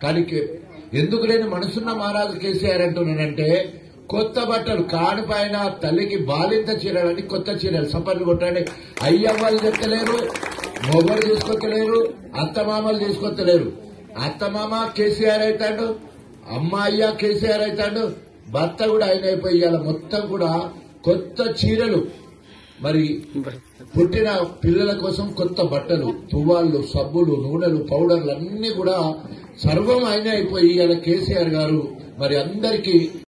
కానీ కే- ఎందుకు లేని మనసున్న మహారాజు కేసీఆర్ అంటున్నానంటే కొత్త బట్టలు కాడు పైన తల్లికి బాలింత చీరలని కొత్త చీరలు సపర్లు కొట్టండి అయ్యవ్వలు చెప్తలేరు మొగలు తీసుకొత్తలేరు అత్తమామలు తీసుకొత్తలేరు అత్తమామ కేసీఆర్ అవుతాడు అమ్మ అయ్య కేసీఆర్ అవుతాడు భర్త కూడా ఆయన అయిపోయి ఇవాళ మొత్తం కూడా కొత్త చీరలు మరి పుట్టిన పిల్లల కోసం కొత్త బట్టలు తువ్వాళ్ళు సబ్బులు నూనెలు పౌడర్లు అన్ని కూడా సర్వం ఆయన అయిపోయి ఇవాళ కేసీఆర్ గారు మరి అందరికీ